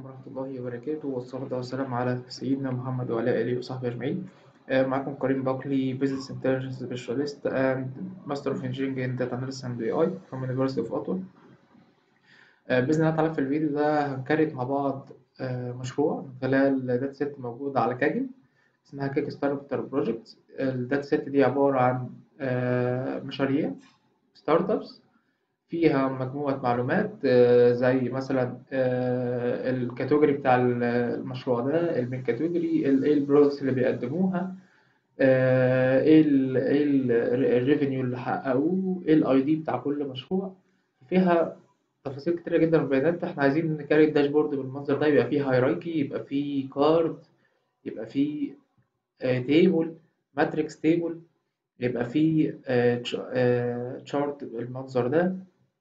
ورحمة الله وبركاته والصلاة والسلام على سيدنا محمد وعلى آله وصحبه أجمعين آه، معكم كريم باكلي Business Intelligence Specialist and Master of Engineering in Data Analysis and AI from University of Ottawa آه، بإذن الله تعالى في الفيديو ده هنكرر مع بعض آه، مشروع من خلال داتا سيت موجودة على كاجن اسمها كيك ستارتر بروجكت الداتا سيت دي عبارة عن آه، مشاريع ستارت ابس فيها مجموعة معلومات آه، زي مثلا آه، الكاتيجوري بتاع المشروع ده المين كاتيجوري ايه البرودكتس اللي بيقدموها آه، ايه الريفينيو اللي حققوه ايه الاي دي بتاع كل مشروع فيها تفاصيل كتيرة جدا من البيانات احنا عايزين نكري الداشبورد بالمنظر ده يبقى فيه هيرايكي يبقى فيه كارد يبقى فيه تيبل ماتريكس تيبل يبقى فيه تشارت بالمنظر ده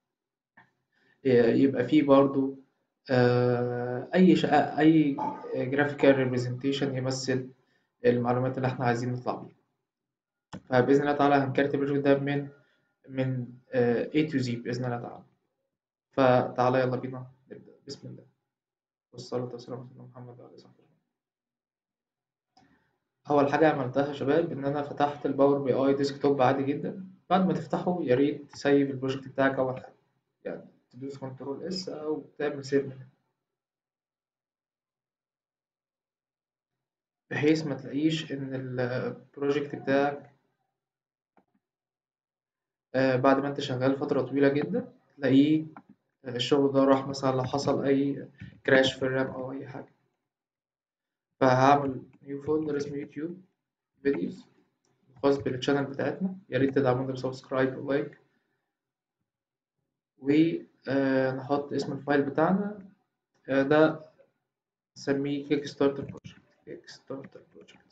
يبقى فيه برضو آه، أي شقة أي جرافيكال ريبريزنتيشن يمثل المعلومات اللي احنا عايزين نطلع بيها فبإذن الله تعالى هنكرت البروجكت ده من من آه، A to Z بإذن الله تعالى فتعالى يلا بينا نبدأ بسم الله والصلاة والسلام على سيدنا محمد وعلى آله وصحبه أول حاجة عملتها يا شباب إن أنا فتحت الباور بي أي ديسكتوب عادي جدا بعد ما تفتحه يا ريت تسيب البروجكت بتاعك أول حاجة يعني تدوس كنترول اس او تعمل سيف من هنا بحيث ما تلاقيش ان البروجكت بتاعك آه بعد ما انت شغال فترة طويلة جدا تلاقيه الشغل ده راح مثلا لو حصل اي كراش في الرام او اي حاجة فهعمل نيو فولدر اسمه يوتيوب فيديوز خاص بالشانل بتاعتنا يا ريت تدعمونا بسبسكرايب ولايك ونحط اسم الفايل بتاعنا آه ده نسميه كيك ستارتر بروجكت كيك ستارتر بروجكت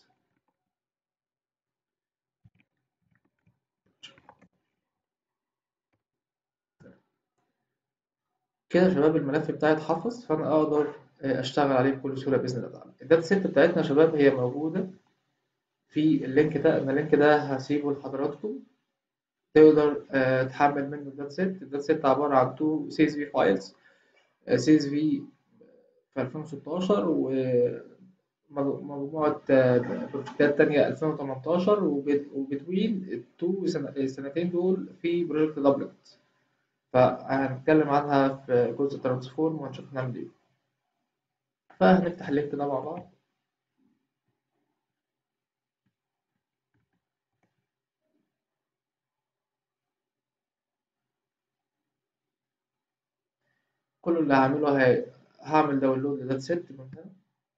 كده يا شباب الملف بتاعي اتحفظ فانا اقدر اشتغل عليه بكل سهوله باذن الله تعالى الداتا سيت بتاعتنا يا شباب هي موجوده في اللينك ده انا اللينك ده هسيبه لحضراتكم تقدر تحمل منه الداتا سيت الداتا سيت عباره عن تو سي اس في فايلز سي اس في في 2016 ومجموعة بروجكتات تانية 2018 وبتوين التو السنتين دول في بروجكت دبلت فهنتكلم عنها في جزء ترانسفورم وهنشوف هنعمل ايه فهنفتح اللينك ده مع بعض كل اللي هعمله هي هعمل داونلود لداتا سيت من هنا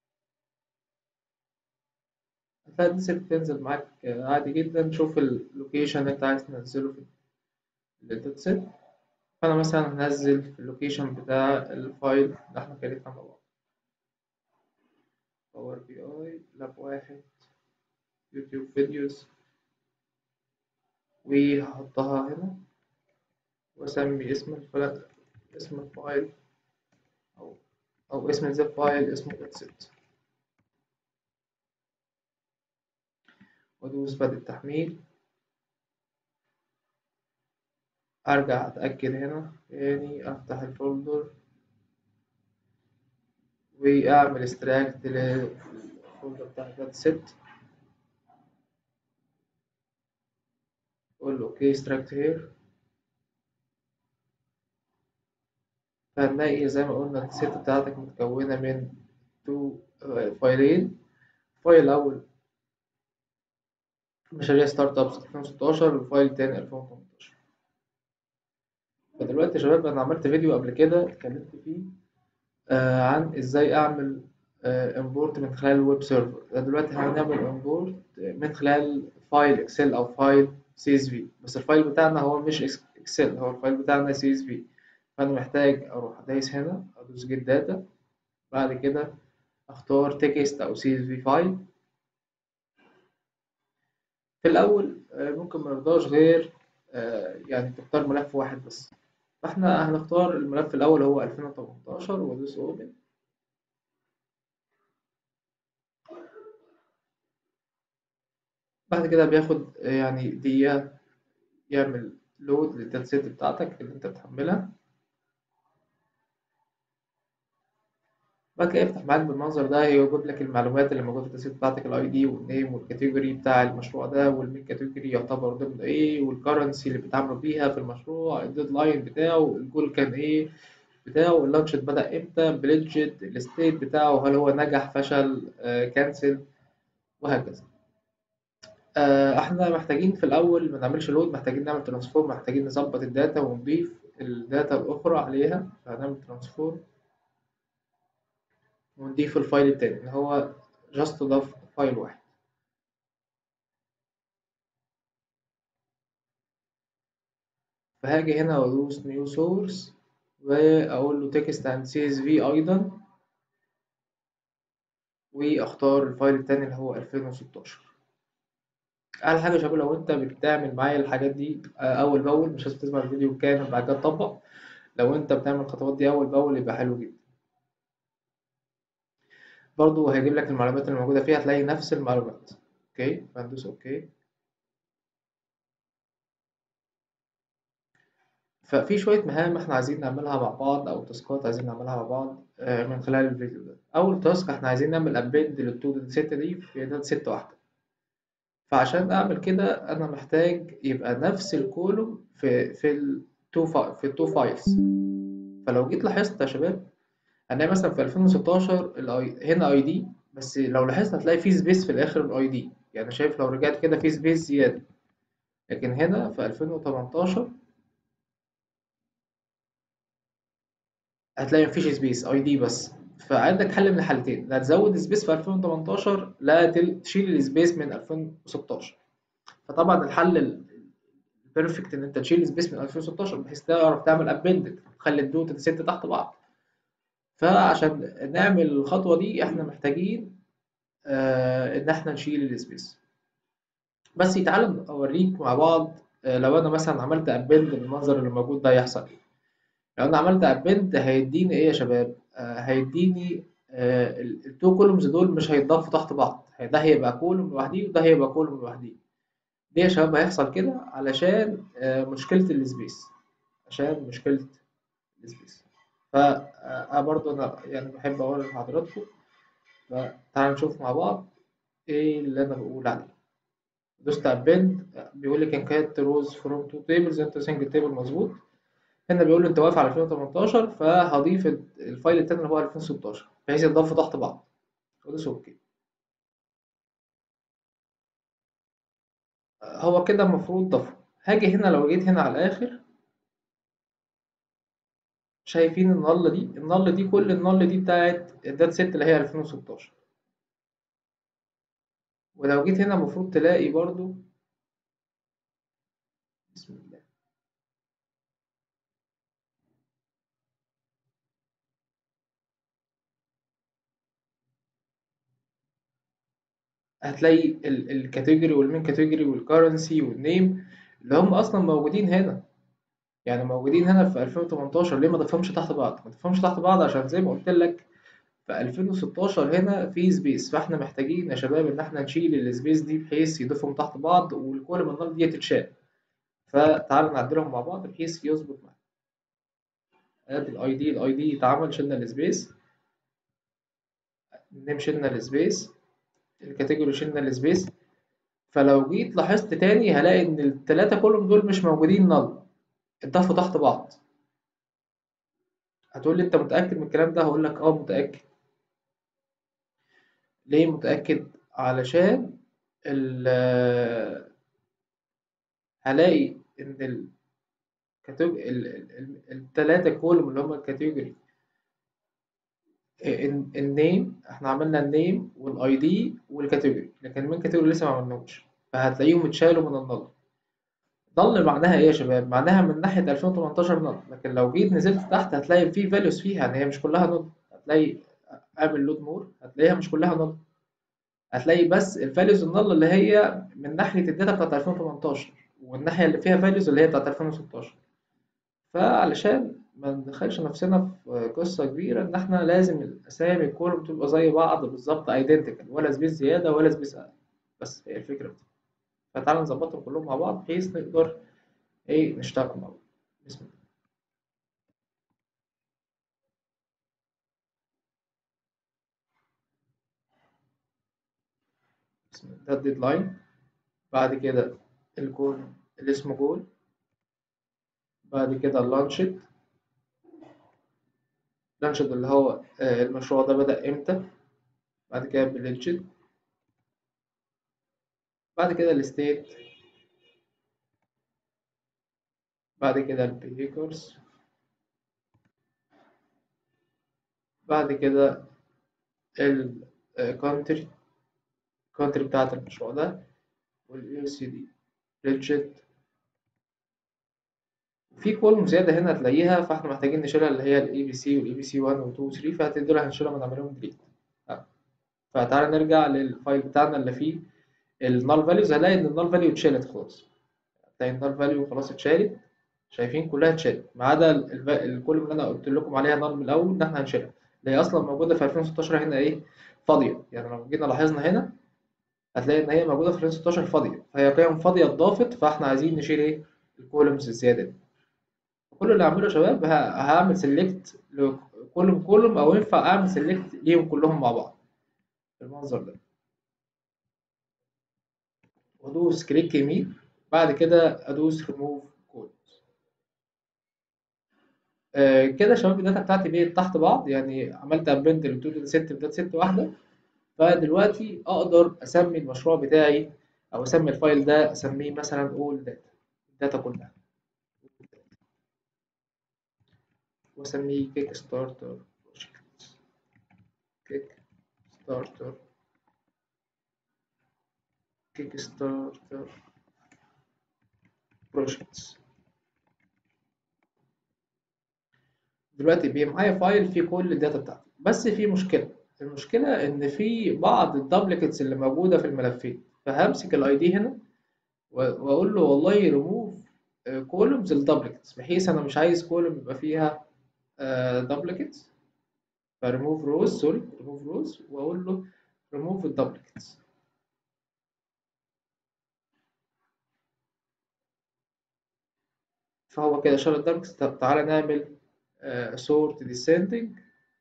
هتلاقي الداتا سيت تنزل معاك عادي جدا شوف اللوكيشن اللي انت عايز تنزله في الداتا سيت فانا مثلا هنزل في اللوكيشن بتاع الفايل اللي احنا كريتنا مع بعض باور بي اي لاب واحد يوتيوب فيديوز وهحطها هنا واسمي اسم الفلات اسم الفايل أو أو اسم الزب فايل اسمه exit وأدوس بدء التحميل أرجع أتأكد هنا تاني أفتح الفولدر وأعمل extract للفولدر بتاع الداتا سيت أقول له أوكي extract here فهنلاقي زي ما قلنا الست بتاعتك متكونة من تو فايلين فايل أول مشاريع ستارت ابس 2016 والفايل التاني 2018 فدلوقتي يا شباب أنا عملت فيديو قبل كده اتكلمت فيه آه عن ازاي أعمل امبورت من خلال الويب سيرفر دلوقتي هنعمل امبورت من خلال فايل اكسل أو فايل سي اس في بس الفايل بتاعنا هو مش اكسل هو الفايل بتاعنا سي اس في فأنا محتاج أروح دايس هنا أدوس جيت داتا بعد كده أختار تكست أو سي اس في فايل في الأول ممكن مرضاش غير يعني تختار ملف واحد بس فإحنا هنختار الملف الأول هو 2018 وأدوس أوبن بعد كده بياخد يعني دقيقة يعمل لود للداتا سيت بتاعتك اللي أنت بتحملها بعد كده يفتح معاك بالمنظر ده يجيب لك المعلومات اللي موجوده في الداتا بتاعتك الاي دي والنيم والكاتيجوري بتاع المشروع ده والمين كاتيجوري يعتبر ضمن ايه والكرنسي اللي بتتعاملوا بيها في المشروع الديدلاين بتاعه الجول كان ايه بتاعه اللانش بدأ امتى بليدجت الستيت بتاعه هل هو نجح فشل آه كانسل وهكذا آه احنا محتاجين في الاول ما نعملش لود محتاجين نعمل ترانسفورم محتاجين نظبط الداتا ونضيف الداتا الاخرى عليها فهنعمل ترانسفورم ونضيف الفايل التاني اللي هو جاست ضاف فايل واحد فهاجي هنا وادوس نيو سورس واقول له تكست اند سي اس في ايضا واختار الفايل التاني اللي هو 2016 احلى حاجه يا شباب لو انت بتعمل معايا الحاجات دي اول باول مش لازم تسمع الفيديو كامل بعد كده تطبق لو انت بتعمل الخطوات دي اول باول يبقى حلو جدا برضو هيجيب لك المعلومات اللي موجوده فيها هتلاقي نفس المعلومات اوكي فندوس اوكي ففي شويه مهام احنا عايزين نعملها مع بعض او تاسكات عايزين نعملها مع بعض من خلال الفيديو ده اول تاسك احنا عايزين نعمل ابديت للتو داتا ست دي في داتا ست واحده فعشان اعمل كده انا محتاج يبقى نفس الكولوم في في التو في التو فايلز فلو جيت لاحظت يا شباب هنلاقي مثلا في 2016 الاي هنا اي دي بس لو لاحظت هتلاقي في سبيس في الاخر الاي دي يعني شايف لو رجعت كده في سبيس زياده لكن هنا في 2018 هتلاقي مفيش سبيس اي دي بس فعندك حل من الحالتين لا تزود سبيس في 2018 لا تشيل السبيس من 2016 فطبعا الحل البيرفكت ان انت تشيل سبيس من 2016 بحيث تعرف تعمل ابندد تخلي الدوت الست تحت بعض فعشان نعمل الخطوه دي احنا محتاجين آه ان احنا نشيل السبيس بس تعالى اوريك مع بعض آه لو انا مثلا عملت ابند المنظر اللي موجود ده يحصل ايه لو انا عملت ابند هيديني ايه يا شباب آه هيديني آه التو كولومز دول مش هيتضافوا تحت بعض ده هيبقى كولوم لوحديه وده هيبقى كولوم لوحديه دي يا شباب هيحصل كده علشان آه مشكله السبيس عشان مشكله السبيس فا برضه انا يعني بحب اقول لحضراتكم فتعالوا نشوف مع بعض ايه اللي انا بقول عليه دوست ابند بيقول لي كان كانت روز فروم تو تيبلز انت سنجل تيبل مظبوط هنا بيقول له انت واقف على 2018 فهضيف الفايل التاني اللي هو 2016 بحيث يتضافوا تحت بعض ودوس اوكي هو كده المفروض ضافه هاجي هنا لو جيت هنا على الاخر شايفين النل دي النل دي كل النل دي بتاعت الدات ست اللي هي 2016 ولو جيت هنا المفروض تلاقي برضو بسم الله هتلاقي الكاتيجوري والمين كاتيجوري والكرنسي والنيم اللي هم اصلا موجودين هنا يعني موجودين هنا في 2018 ليه ما ضفهمش تحت بعض ما ضفهمش تحت بعض عشان زي ما قلت لك في 2016 هنا في سبيس فاحنا محتاجين يا شباب ان احنا نشيل السبيس دي بحيث يضيفهم تحت بعض والكل من النار دي تتشال فتعالوا نعدلهم مع بعض بحيث يظبط معانا ادي الاي دي الاي دي اتعمل شلنا السبيس النيم شلنا السبيس الكاتيجوري شلنا السبيس فلو جيت لاحظت تاني هلاقي ان التلاتة كلهم دول مش موجودين نل اتضافوا تحت بعض هتقول لي انت متأكد من الكلام ده هقول لك اه متأكد ليه متأكد علشان ال هلاقي ان ال التلاتة كولوم اللي هما الكاتيجوري النيم احنا عملنا النيم والاي دي والكاتيجوري لكن المين كاتيجوري لسه ما عملناهوش فهتلاقيهم اتشالوا من النل ضل معناها ايه يا شباب معناها من ناحيه 2018 نل لكن لو جيت نزلت تحت هتلاقي في فاليوز فيها يعني هي مش كلها نل هتلاقي اعمل لود مور هتلاقيها مش كلها نل هتلاقي بس الفاليوز النل اللي هي من ناحيه الداتا بتاعت 2018 والناحيه اللي فيها فاليوز اللي هي بتاعت 2016 فعلشان ما ندخلش نفسنا في قصة كبيرة إن إحنا لازم الأسامي كلهم تبقى زي بعض بالظبط ايدنتيكال ولا سبيس زيادة ولا سبيس أقل بس هي الفكرة في دي فتعالى نظبطهم كلهم مع بعض بحيث نقدر إيه نشتغل مع بعض بسم الله ده الديدلاين بعد كده الجول اللي اسمه جول بعد كده اللانشد اللانشد اللي هو آه، المشروع ده بدأ امتى بعد كده بليدجت بعد كده الستيت بعد كده البيكرز بعد كده الكونتري الكونتري بتاعت المشروع ده والاي سي دي ليدجت في كولوم زيادة هنا هتلاقيها فاحنا محتاجين نشيلها اللي هي الاي بي سي والاي بي سي 1 و 2 و 3 فهتدول هنشيلهم ونعملهم ديليت فتعالى نرجع للفايل بتاعنا اللي فيه النال فاليوز هنلاقي ان النال فاليو اتشالت خلاص هتلاقي النال فاليو خلاص اتشالت شايفين كلها اتشالت ما عدا الكولوم اللي انا قلت لكم عليها نال من الاول ان احنا هنشيلها اللي هي اصلا موجوده في 2016 هنا ايه فاضيه يعني لو جينا لاحظنا هنا هتلاقي ان هي موجوده في 2016 فاضيه فهي قيم فاضيه اتضافت فاحنا عايزين نشيل ايه الكولومز الزياده دي كل اللي هعمله يا شباب ه- هعمل سيلكت لكولوم كولوم او ينفع اعمل سيلكت ليهم كلهم مع بعض بالمنظر ده وادوس كليك يمين بعد كده ادوس ريموف كولومز آه كده يا شباب الداتا بتاعتي بقت تحت بعض يعني عملت ابند للتو داتا ست بداتا ست واحده فدلوقتي اقدر اسمي المشروع بتاعي او اسمي الفايل ده اسميه مثلا اول داتا الداتا كلها واسميه كيك ستارتر بروجكت كيك ستارتر كيك ستارتر بروجكتس دلوقتي بقى معايا فايل فيه كل الداتا بتاعتي بس في مشكلة المشكلة إن في بعض الدبليكتس اللي موجودة في الملفين فهمسك الاي دي هنا و- واقول له والله ريموف كولومز الدبليكتس بحيث انا مش عايز كولوم يبقى فيها دبليكتس فريموف روز سوري ريموف روز واقول له ريموف الدبليكتس فهو كده شال الدبليكتس تعالى نعمل سورت ديسندنج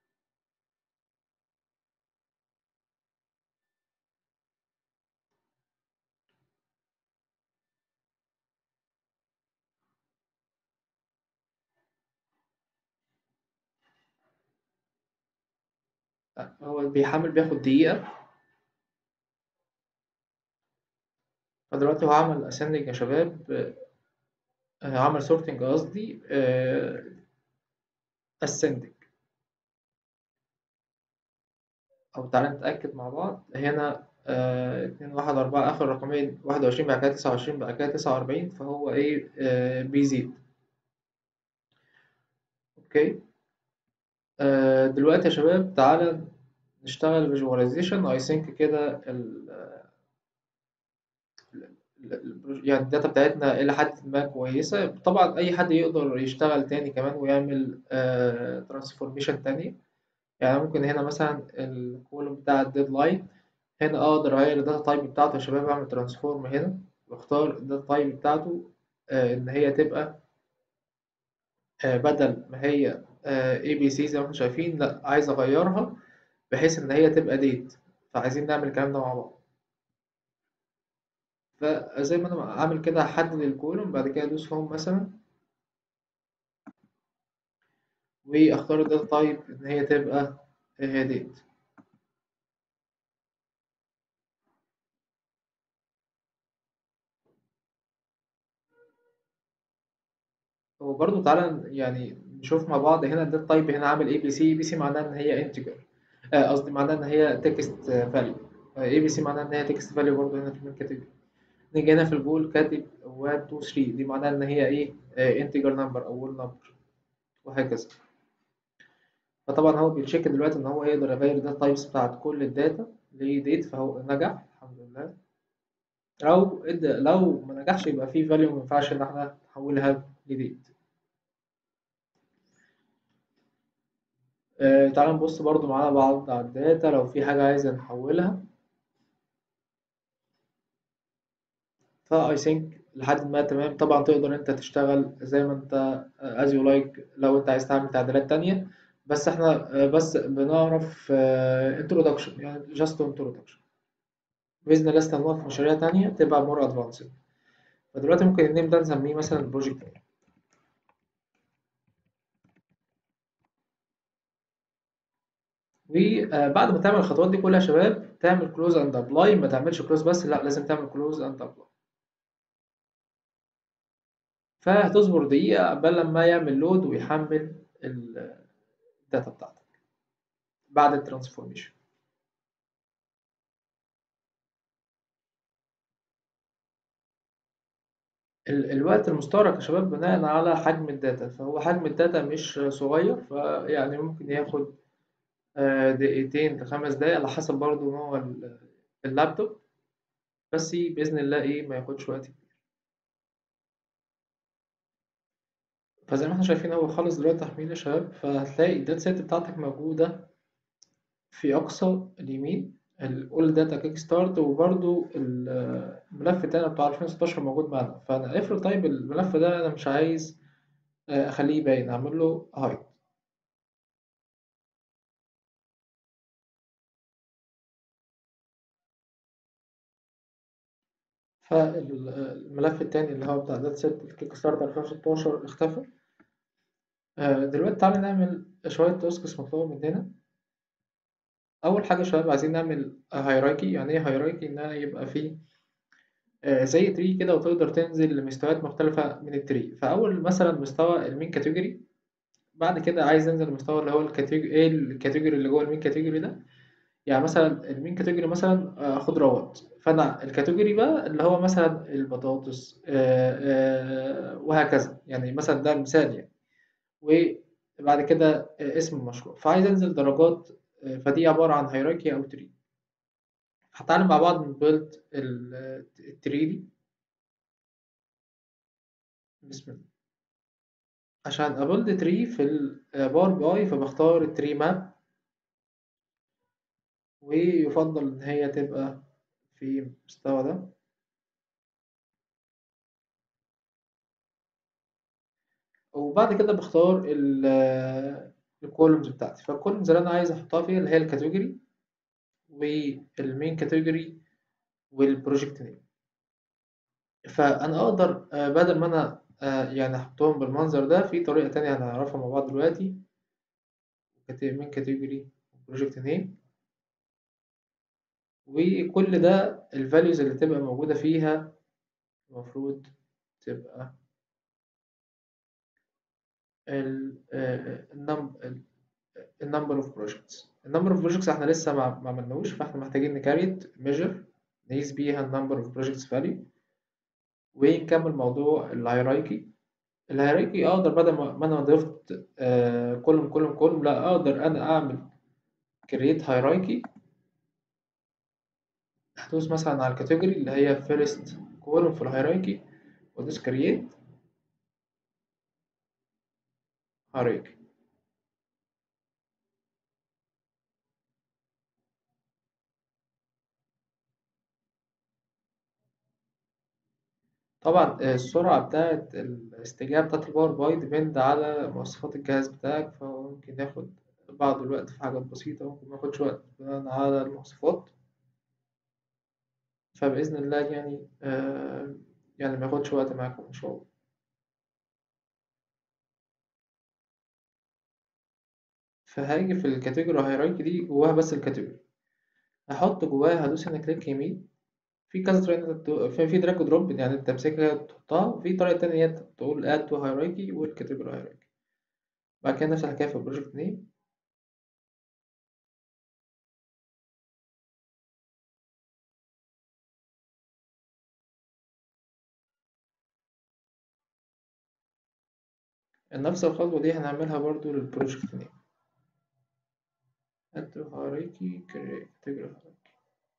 هو بيحمل بياخد دقيقة فدلوقتي هو عمل اسندنج يا شباب آه، عمل سورتنج قصدي اسندنج او تعالى نتأكد مع بعض هنا آه، اتنين واحد أربعة آخر رقمين واحد وعشرين بعد كده تسعة وعشرين بعد كده تسعة وأربعين فهو إيه آه، بيزيد أوكي آه، دلوقتي يا شباب تعالى نشتغل فيجواليزيشن اي ثينك كده ال ال- ال- يعني الداتا بتاعتنا إلى حد ما كويسة طبعا أي حد يقدر يشتغل تاني كمان ويعمل ترانسفورميشن تانية يعني ممكن هنا مثلا الكولوم بتاع الديدلاين هنا أقدر أغير الداتا تايب بتاعته يا شباب أعمل ترانسفورم هنا واختار الداتا تايب بتاعته آه، إن هي تبقى آه، بدل ما هي اي بي سي زي ما احنا شايفين لا عايز اغيرها بحيث ان هي تبقى ديت فعايزين نعمل الكلام ده مع بعض فزي ما انا عامل كده هحدد الكولوم بعد كده ادوس هوم مثلا واختار الداتا تايب ان هي تبقى هي ديت هو برضو تعالى يعني نشوف مع بعض هنا الداتا تايب هنا عامل اي بي سي اي بي سي معناها ان هي انتجر قصدي معناها ان هي تكست فاليو اي بي سي معناها ان هي تكست فاليو برضو هنا في الكاتيجوري نيجي هنا في الجول كاتب 1 2 3 دي معناها ان هي ايه انتجر نمبر او وول نمبر وهكذا فطبعا هو بيتشيك دلوقتي ان هو يقدر يغير الداتا تايبس بتاعت كل الداتا لديت فهو نجح الحمد لله لو إد... لو ما نجحش يبقى في فاليو ما ينفعش ان احنا نحولها لديت آه تعال نبص برضو معانا بعض على الداتا لو في حاجة عايزة نحولها فا اي ثينك لحد ما تمام طبعا تقدر انت تشتغل زي ما انت از يو لايك لو انت عايز تعمل تعديلات تانية بس احنا آه، بس بنعرف انترودكشن يعني جاست انترودكشن بإذن الله استخدموها في مشاريع تانية تبقى مور ادفانسد فدلوقتي ممكن النيم ده نسميه مثلا بروجكت نيم وبعد ما تعمل الخطوات دي كلها يا شباب تعمل كلوز اند ابلاي ما تعملش كلوز بس لا لازم تعمل كلوز اند ابلاي فهتصبر دقيقة قبل لما يعمل لود ويحمل الداتا بتاعتك بعد الترانسفورميشن ال- الوقت المستغرق يا شباب بناء على حجم الداتا فهو حجم الداتا مش صغير فيعني ممكن ياخد آه، دقيقتين لخمس دقايق على حسب برضو نوع ال- اللابتوب بس بإذن الله إيه ما ياخدش وقت كبير فزي ما احنا شايفين هو خلص دلوقتي تحميل يا شباب فهتلاقي الداتا سيت بتاعتك موجودة في أقصى اليمين الأول داتا كيك ستارت وبرضو ال- الملف التاني بتاع 2016 موجود معانا فأنا افرض طيب الملف ده أنا مش عايز آه، أخليه باين أعمل له هايد فالملف التاني اللي هو بتاع داتا سيت الكيك ستارت 2016 اختفى آه، دلوقتي تعالى نعمل شوية تاسكس مطلوبة مننا أول حاجة يا شباب عايزين نعمل هيرايكي يعني إيه هيرايكي إن أنا يبقى فيه آه، زي تري كده وتقدر تنزل لمستويات مختلفة من التري فأول مثلا مستوى المين كاتيجوري بعد كده عايز انزل المستوى اللي هو الكاتيجوري ايه الكاتيجوري اللي جوه المين كاتيجوري ده يعني مثلا المين كاتيجوري مثلا آه، خضروات فانا الكاتيجوري بقى اللي هو مثلا البطاطس آه، آه، وهكذا يعني مثلا ده مثال يعني وبعد كده آه، اسم المشروع فعايز انزل درجات آه، فدي عبارة عن هيراركي او تري هتعلم مع بعض من بيلد التري دي بسم الله عشان ابلد تري في الباور بي اي فبختار التري ماب ويفضل ان هي تبقى في المستوى ده وبعد كده بختار الكولومز بتاعتي فالكولومز اللي انا عايز احطها فيها اللي هي الكاتيجوري والمين كاتيجوري والبروجكت نيم فانا اقدر آه، بدل ما انا آه، يعني احطهم بالمنظر ده في طريقة تانية هنعرفها مع بعض دلوقتي مين كاتيجوري وبروجكت نيم وكل ده الفاليوز اللي تبقى موجودة فيها المفروض تبقى النمبر اوف بروجكتس النمبر اوف بروجكتس احنا لسه ما ما عملناهوش فاحنا محتاجين نكريت ميجر نقيس بيها النمبر اوف بروجكتس فاليو ونكمل موضوع الهيرايكي الهيرايكي اقدر بدل ما ما انا ضفت كولوم كولوم كولوم لا اقدر انا اعمل كريت هيرايكي هدوس مثلا على الكاتيجوري اللي هي فيرست كولوم في الهيرايكي وادوس كريت هيرايكي طبعا السرعة بتاعة الاستجابة بتاعة الباور باي ديبند على مواصفات الجهاز بتاعك فهو ممكن ياخد بعض الوقت في حاجات بسيطة ممكن مياخدش وقت بناء على المواصفات فبإذن الله يعني آه يعني مياخدش وقت معاكم إن شاء الله فهاجي في الكاتيجوري هيرايكي دي جواها بس الكاتيجوري هحط جواها هدوس هنا كليك يمين في كذا طريقة إنك تو- في في دراج ودروب يعني انت تمسكها تحطها وفي طريقة تانية هي تقول اد تو هيرايكي والكاتيجوري هيرايكي بعد كده نفس الحكاية في البروجكت نيم نفس الخطوة دي هنعملها برضو للبروجكت نيم اد تو هيرايكي كاتيجوري هيرايكي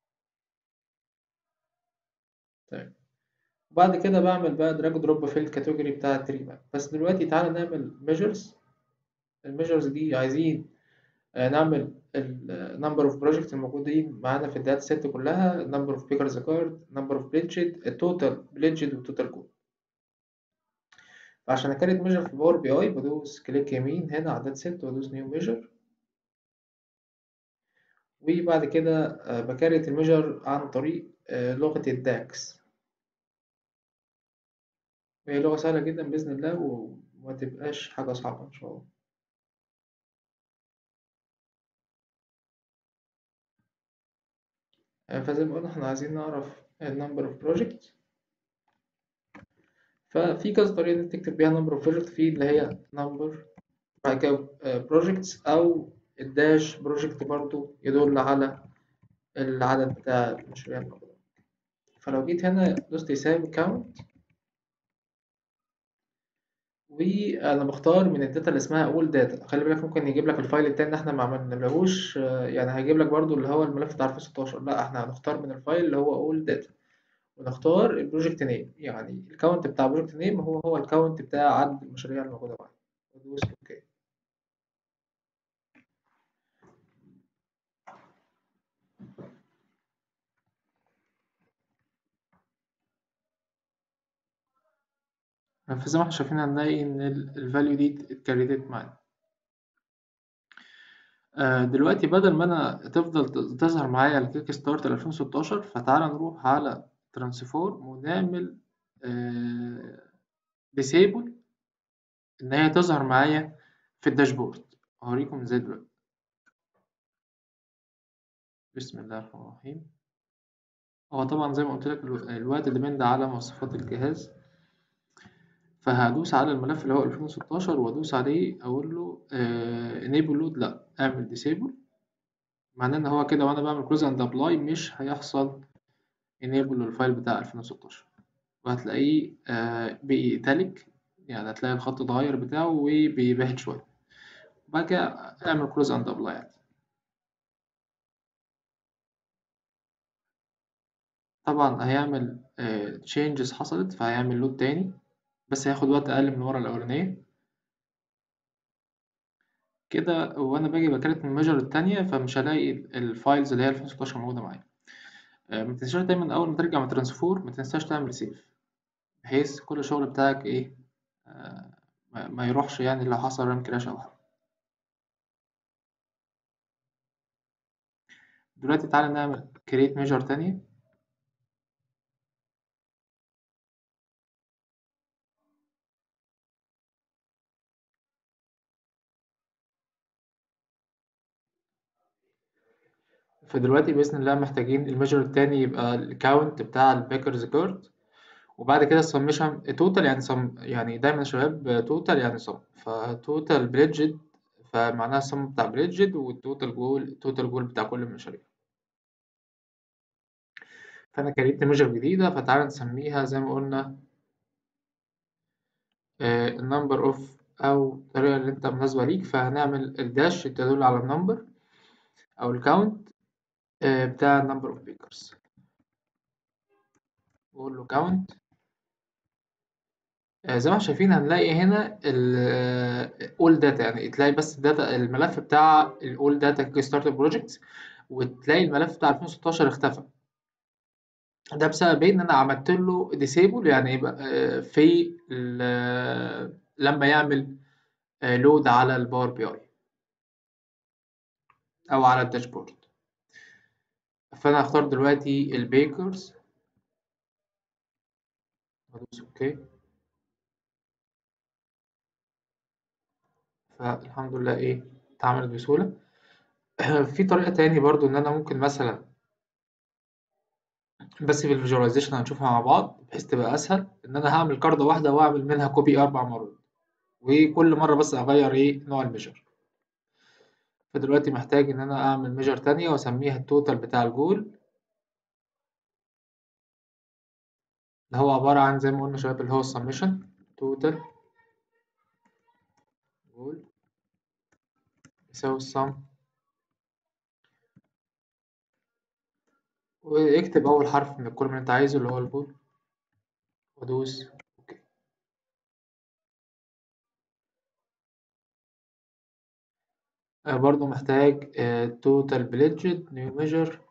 طيب وبعد كده بعمل بقى دراج دروب في الكاتيجوري بتاع التري ماب بس دلوقتي تعالى نعمل ميجرز الميجرز دي عايزين آه، نعمل النمبر اوف بروجكت الموجودين معانا في الداتا سيت كلها نمبر اوف بيكرز كارد نمبر اوف بليدجد التوتال بليدجد والتوتال كود فعشان اكريت ميجر في باور بي اي بدوس كليك يمين هنا على الداتا سيت وادوس نيو ميجر وبعد كده آه، بكريت الميجر عن طريق آه، لغة الداكس هي لغة سهلة جدا بإذن الله وما تبقاش حاجة صعبة إن شاء الله آه، فزي ما قلنا احنا عايزين نعرف النمبر اوف بروجكت ففي كذا طريقة إنك تكتب بيها number of project في اللي هي number بعد كده آه، projects أو الداش بروجكت برضو يدل على العدد بتاع المشاريع الموجودة فلو جيت هنا دوست يساوي count وأنا بختار من الداتا اللي اسمها all data خلي بالك ممكن يجيب لك الفايل التاني اللي احنا ما عملناهوش آه، يعني هيجيب لك برضو اللي هو الملف بتاع 2016 لا احنا هنختار من الفايل اللي هو all data ونختار البروجكت نيم يعني الكاونت بتاع البروجكت نيم هو هو الكاونت بتاع عدد المشاريع الموجودة معايا ودوس اوكي فزي ما احنا شايفين هنلاقي ان الفاليو دي اتكريتت معانا آه، دلوقتي بدل ما انا تفضل تظهر معايا الكيك ستارت 2016 فتعالى نروح على ترانسفورم ونعمل ديسيبل ان هي تظهر معايا في الداشبورد هوريكم ازاي دلوقتي بسم الله الرحمن الرحيم هو طبعا زي ما قلت لك الو- الوقت ديبند على مواصفات الجهاز فهدوس على الملف اللي هو 2016 وادوس عليه اقول له انيبل لود لا اعمل ديسيبل معناه ان هو كده وانا بعمل كلوز اند ابلاي مش هيحصل انيبل للفايل بتاع 2016 وهتلاقيه آه، بقي ايتاليك يعني هتلاقي الخط اتغير بتاعه وبيبهت شويه بعد كده اعمل كلوز اند ابلاي عادي طبعا هيعمل تشينجز حصلت فهيعمل لود تاني بس هياخد وقت اقل من ورا الاولانيه كده وانا باجي بكريت من الميجر التانية فمش هلاقي الفايلز اللي هي 2016 موجودة معايا آه، ما تنساش دايما اول ما ترجع من ترانسفور ما تنساش تعمل سيف بحيث كل الشغل بتاعك ايه آه، ما ما يروحش يعني لو حصل رام كراش او حاجة دلوقتي تعالى نعمل كريت ميجر تانية فدلوقتي بإذن الله محتاجين الميجر التاني يبقى الكاونت بتاع البيكرز كارد وبعد كده السمشن توتال يعني سم يعني دايما يا شباب توتال يعني سم فتوتال بريدجد فمعناها السم بتاع بريدجد والتوتال جول التوتال جول بتاع كل المشاريع فأنا كريت ميجر جديدة فتعالى نسميها زي ما قلنا النمبر اوف أو الطريقة اللي أنت مناسبة ليك فهنعمل الداش تدل على النمبر أو الكاونت بتاع النمبر اوف بيكرز وأقول له كاونت زي ما احنا شايفين هنلاقي هنا ال all data يعني تلاقي بس الداتا الملف بتاع ال all data kick start project وتلاقي الملف بتاع 2016 اختفى ده بسبب ايه ان انا عملت له disable يعني يبقى آه، في ال- لما يعمل لود على الباور بي اي او على الداشبورد فانا هختار دلوقتي البيكرز وادوس اوكي فالحمد لله ايه اتعملت بسهولة في طريقة تاني برضو ان انا ممكن مثلا بس في الفيجواليزيشن هنشوفها مع بعض بحيث تبقى اسهل ان انا هعمل كاردة واحدة واعمل منها كوبي اربع مرات وكل مرة بس اغير ايه نوع الميجر فدلوقتي محتاج ان انا اعمل ميجر تانية واسميها التوتال بتاع الجول اللي هو عبارة عن زي ما قلنا شباب اللي هو السمشن توتال جول يساوي السم واكتب اول حرف من الكل اللي انت عايزه اللي هو الجول وادوس اوكي آه برضو محتاج توتال بليدجد نيو ميجر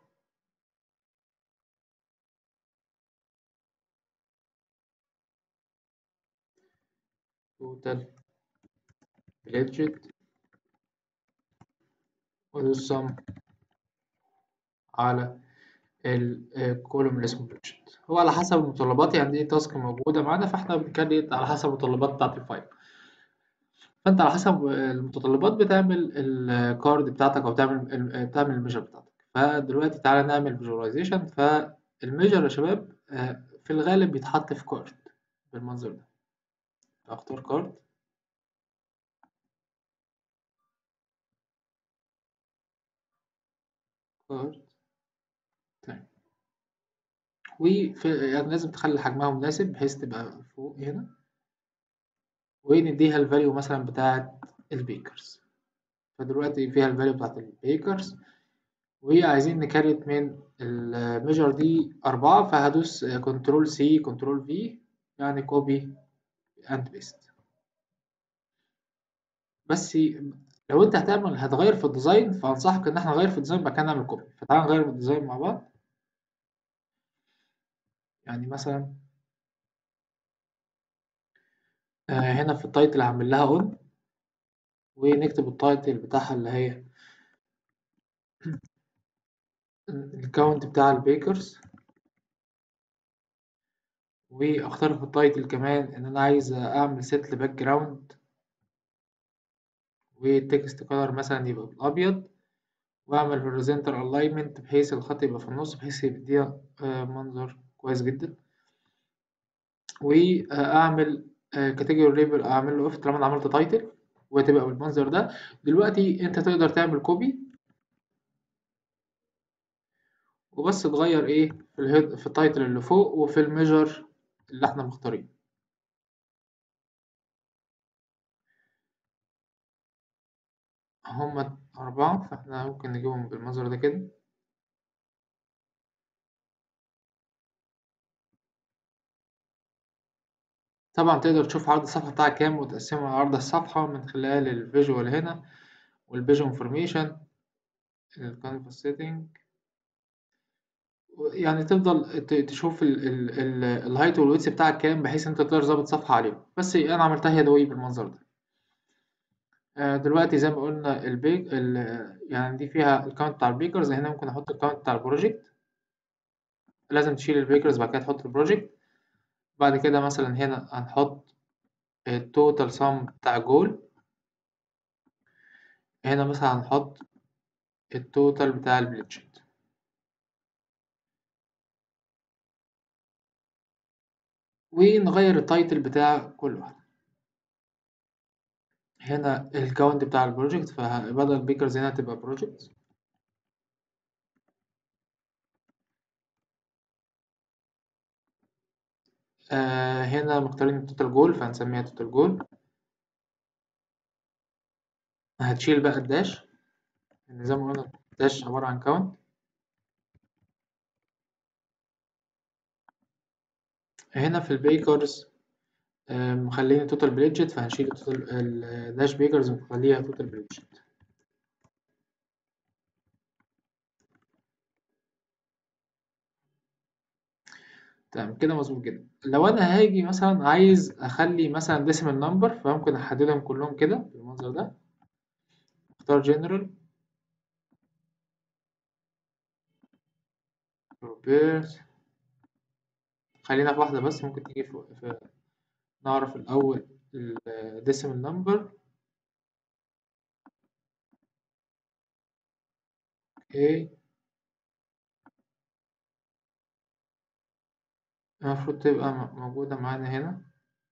توتال بليدجد وادوس سم على الكولوم اللي اسمه بيدجت هو على حسب المتطلبات يعني دي تاسك موجودة معانا فاحنا بنكريت على حسب المتطلبات بتاعة الفايل فانت على حسب المتطلبات بتعمل الكارد بتاعتك او تعمل بتعمل الميجر بتاعتك فدلوقتي تعالى نعمل فيجواليزيشن فالميجر يا شباب في الغالب بيتحط في كارد بالمنظر ده اختار كارد كارد تمام وفي يعني لازم تخلي حجمها مناسب بحيث تبقى فوق هنا ونديها الفاليو مثلا بتاعة البيكرز فدلوقتي فيها الفاليو بتاعة البيكرز وعايزين نكريت من الميجر دي أربعة فهدوس كنترول سي كنترول في يعني كوبي اند بيست بس لو انت هتعمل هتغير في الديزاين فانصحك ان احنا نغير في الديزاين بعد كده نعمل كوبي فتعال نغير في الديزاين مع بعض يعني مثلا آه هنا في التايتل هعمل لها اون ونكتب التايتل بتاعها اللي هي الكاونت بتاع البيكرز واختار في التايتل كمان ان انا عايز اعمل سيت لباك جراوند والتكست كولر مثلا يبقى بالابيض واعمل horizontal alignment بحيث الخط يبقى في النص بحيث يديها منظر كويس جدا واعمل كاتيجوري ليبل اعمل له اوف طالما انا عملت تايتل وتبقى بالمنظر ده دلوقتي انت تقدر تعمل كوبي وبس تغير ايه في الهيد في التايتل اللي فوق وفي الميجر اللي احنا مختارينه هما أربعة فاحنا ممكن نجيبهم بالمنظر ده كده طبعا تقدر تشوف عرض الصفحة بتاعك كام وتقسمه على عرض الصفحة من خلال الفيجوال هنا والبيج انفورميشن الكانفاس سيتنج يعني تفضل تشوف الهايت والويتس بتاعك كام بحيث انت تقدر تظبط صفحة عليهم بس انا عملتها يدوي بالمنظر ده دلوقتي زي ما قلنا البيج يعني دي فيها الكاونت بتاع البيكرز هنا ممكن احط الكاونت بتاع البروجكت لازم تشيل البيكرز بعد كده تحط البروجكت بعد كده مثلا هنا هنحط التوتال سم بتاع جول هنا مثلا هنحط التوتال بتاع البليتشت ونغير التايتل بتاع كل واحد هنا الكاونت بتاع البروجكت فبدل بيكرز هنا تبقى بروجكت آه هنا مختارين التوتال جول فهنسميها توتال جول هتشيل بقى الداش لأن زي ما قلنا الداش عبارة عن كاونت هنا في البيكرز آه مخلين توتال بليدجت فهنشيل التوتال الداش بيكرز ونخليها توتال بليدجت تمام كده مظبوط جدا لو انا هاجي مثلا عايز اخلي مثلا ديسيمال نمبر فممكن احددهم كلهم كده بالمنظر ده اختار جنرال روبرت خلينا في واحدة بس ممكن تيجي في, في نعرف الأول الديسيمال نمبر اوكي المفروض تبقى موجودة معانا هنا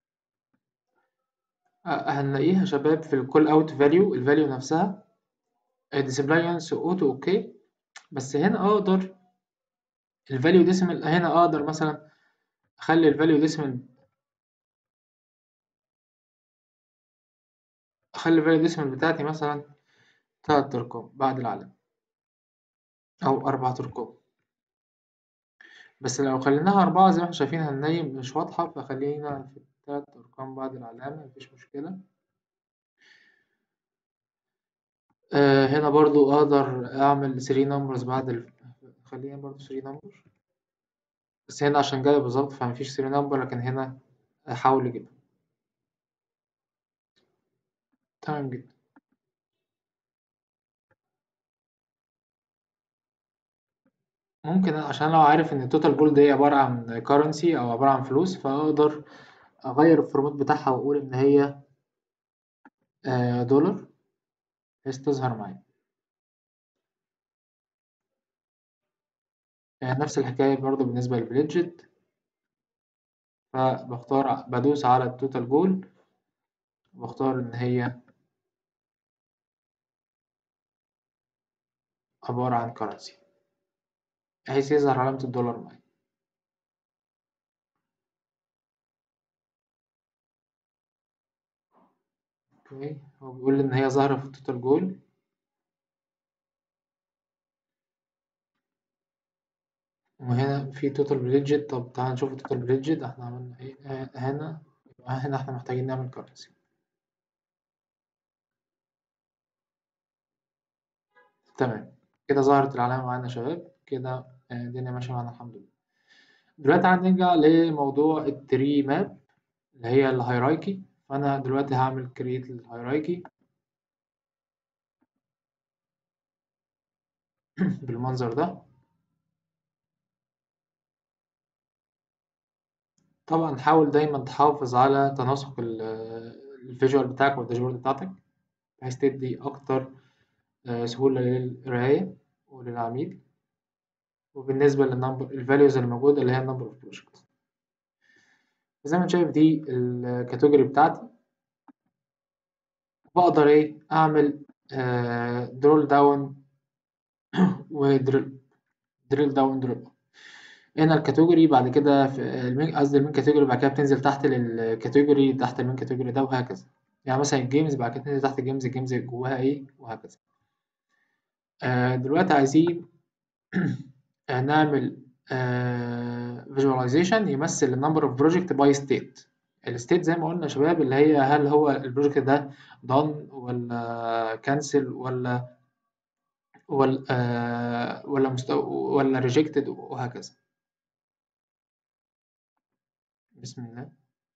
هنلاقيها شباب في الكول اوت فاليو الفاليو نفسها ديسبلاي يونس اوتو اوكي بس هنا اقدر الفاليو ديسيمال هنا اقدر مثلا اخلي الفاليو ديسيمال اخلي الفاليو ديسيمال بتاعتي مثلا تلات ارقام بعد العلامة او اربعة ارقام بس لو خليناها أربعة زي ما احنا شايفين هنلاقي مش واضحة فخلينا في تلات أرقام بعد العلامة مفيش مشكلة آه هنا برضو أقدر أعمل 3 نمبرز بعد ال... خلينا برضو 3 نمبر بس هنا عشان جاي بالظبط فمفيش 3 نمبر لكن هنا أحاول أجيبها تمام جدا ممكن عشان لو عارف ان التوتال جول دي عبارة عن كارنسي او عبارة عن فلوس فاقدر اغير الفورمات بتاعها واقول ان هي آه، دولار بحيث تظهر معايا آه، نفس الحكاية برضو بالنسبة للبليدجت فبختار بدوس على التوتال جول واختار ان هي عبارة عن كرنسي بحيث يظهر علامة الدولار معايا اوكي هو بيقول لي ان هي ظاهرة في التوتال جول وهنا في توتال بليدجت طب تعال نشوف التوتال بليدجت احنا عملنا ايه آه، هنا يبقى هنا احنا محتاجين نعمل كرنسي تمام كده ظهرت العلامة معانا يا شباب كده آه، الدنيا ماشية معانا الحمد لله دلوقتي هنرجع لموضوع التري ماب اللي هي الهيرايكي فأنا دلوقتي هعمل كرييت للهيرايكي بالمنظر ده طبعا حاول دايما تحافظ على تناسق الفيجوال بتاعك والداشبورد بتاعتك بحيث تدي أكتر آه، سهولة للقراية وللعميل وبالنسبة للنمبر الفاليوز اللي موجودة اللي هي النمبر اوف بروجكت زي ما انت شايف دي الكاتيجوري بتاعتي بقدر ايه اعمل درول داون ودريل دريل داون دريل هنا الكاتيجوري بعد كده في المين قصدي المين كاتيجوري بعد كده بتنزل تحت للكاتيجوري تحت المين كاتيجوري ده وهكذا يعني مثلا الجيمز بعد كده تنزل تحت الجيمز الجيمز جواها ايه وهكذا آه دلوقتي عايزين نعمل فيجواليزيشن يمثل النمبر اوف بروجكت باي ستيت الستيت زي ما قلنا يا شباب اللي هي هل هو البروجكت ده دون ولا كانسل ولا ولا آه ولا مستوى ولا ريجكتد وهكذا بسم الله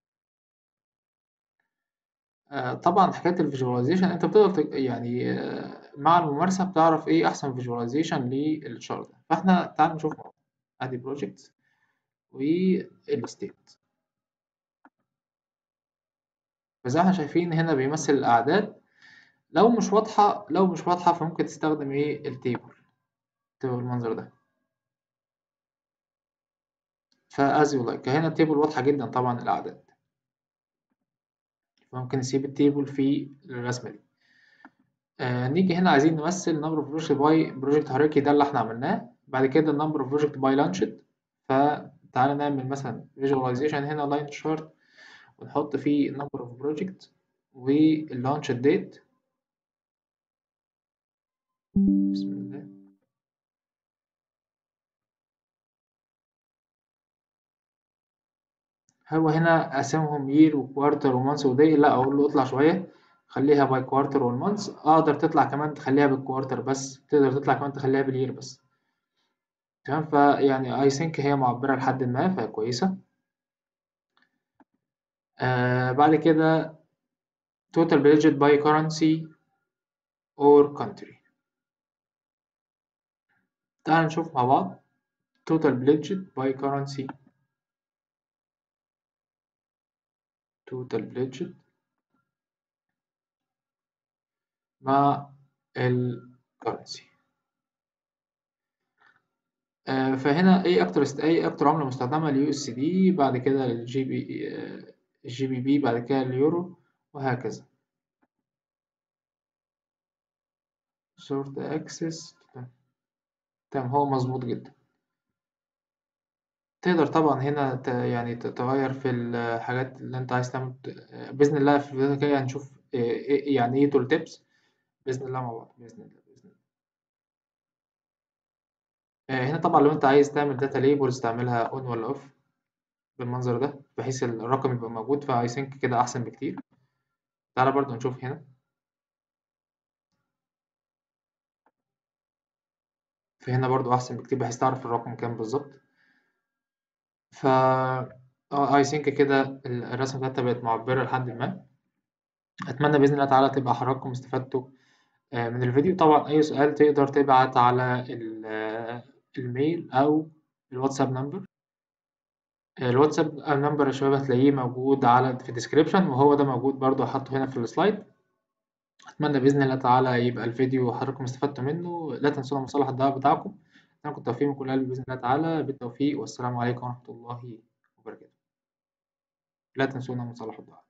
آه طبعا حكايه الفيجواليزيشن انت بتقدر يعني آه مع الممارسه بتعرف ايه احسن فيجواليزيشن للشارت ده فاحنا تعال نشوف ادي بروجكت والستيت فزي ما احنا شايفين هنا بيمثل الأعداد لو مش واضحة لو مش واضحة فممكن تستخدم ايه التيبل تبقى بالمنظر ده فاز يو لايك هنا التيبل واضحة جدا طبعا الأعداد فممكن نسيب التيبل في الرسمة دي آه نيجي هنا عايزين نمثل نمبر اوف بروجكت باي بروجكت هيراركي ده اللي احنا عملناه بعد كده النمبر اوف بروجكت باي لانشد فتعالى نعمل مثلا فيجواليزيشن هنا لاين شارت ونحط فيه number of project واللانش ديت بسم الله هو هنا قسمهم يير وكوارتر ومانث وداي لا اقول له اطلع شويه خليها باي كوارتر والمانث اقدر تطلع كمان تخليها بالكوارتر بس تقدر تطلع كمان تخليها بالير بس تمام فيعني اي ثينك هي معبره لحد ما فهي كويسه آه بعد كده total budget by currency or country تعال نشوف مع بعض total budget by currency total budget مع ال currency آه فهنا ايه اكتر است... ايه اكتر عملة مستخدمة اليو اس دي بعد كده الجي بي آه الجي بي بي بعد كده اليورو وهكذا sort access تمام هو مظبوط جدا تقدر طبعا هنا ت... يعني تغير في الحاجات اللي انت عايز تعمل بإذن الله في الفيديو الجاي هنشوف إيه يعني ايه تول تيبس بإذن الله مع بعض بإذن الله بإذن الله هنا طبعا لو انت عايز تعمل داتا ليبلز تعملها اون ولا اوف بالمنظر ده بحيث الرقم يبقى موجود فاي ثينك كده احسن بكتير تعالى برضو نشوف هنا فهنا برضو احسن بكتير بحيث تعرف الرقم كام بالظبط ف اي ثينك كده الرسمه بتاعتها بقت معبره لحد ما اتمنى باذن الله تعالى تبقى حضراتكم استفدتوا من الفيديو طبعا اي سؤال تقدر تبعت على الميل أو الواتساب نمبر الواتساب نمبر يا شباب هتلاقيه موجود على في الديسكريبشن وهو ده موجود برضه حاطه هنا في السلايد أتمنى بإذن الله تعالى يبقى الفيديو حضراتكم استفدتوا منه لا تنسونا مصالح الدعوة بتاعكم أنا كنت توفيق من كل قلبي بإذن الله تعالى بالتوفيق والسلام عليكم ورحمة الله وبركاته لا تنسونا مصالح الدعوة